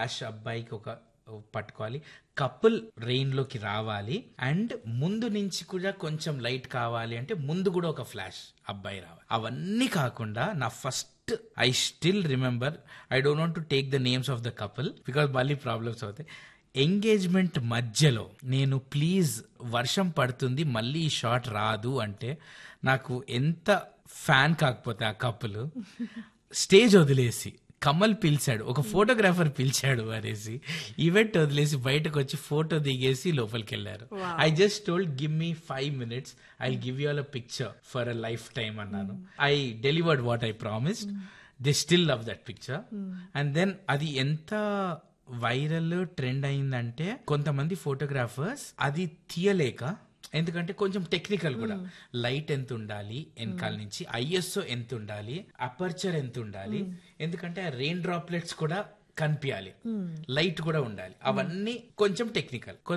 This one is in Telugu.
ఫ్లాష్ అబ్బాయికి ఒక పట్టుకోవాలి కపుల్ రెయిన్ లోకి రావాలి అండ్ ముందు నుంచి కూడా కొంచెం లైట్ కావాలి అంటే ముందు కూడా ఒక ఫ్లాష్ అబ్బాయి రావాలి అవన్నీ కాకుండా నా first I still remember I don't want to take the names of the couple because మళ్ళీ ప్రాబ్లమ్స్ అవుతాయి ఎంగేజ్మెంట్ మధ్యలో నేను ప్లీజ్ వర్షం పడుతుంది మళ్ళీ ఈ షాట్ రాదు అంటే నాకు ఎంత ఫ్యాన్ కాకపోతే ఆ కప్పులు స్టేజ్ వదిలేసి కమల్ పిలిచాడు ఒక ఫోటోగ్రాఫర్ పిలిచాడు అనేసి ఈవెంట్ వదిలేసి బయటకు వచ్చి ఫోటో దిగేసి లోపలికి వెళ్ళారు I just told give me five minutes I give you all a picture for a lifetime అన్నాను I delivered what I promised they still love that picture and then అది ఎంత వైరల్ ట్రెండ్ అయిందంటే కొంతమంది ఫోటోగ్రాఫర్స్ అది తీయలేక ఎందుకంటే కొంచెం టెక్నికల్ కూడా లైట్ ఎంత ఉండాలి వెనకాల నుంచి ఐఎస్ఓ ఎంత ఉండాలి అపర్చర్ ఎంత ఉండాలి ఎందుకంటే ఆ రెయిన్ డ్రాప్లెట్స్ కూడా కనిపించాలి లైట్ కూడా ఉండాలి అవన్నీ కొంచెం టెక్నికల్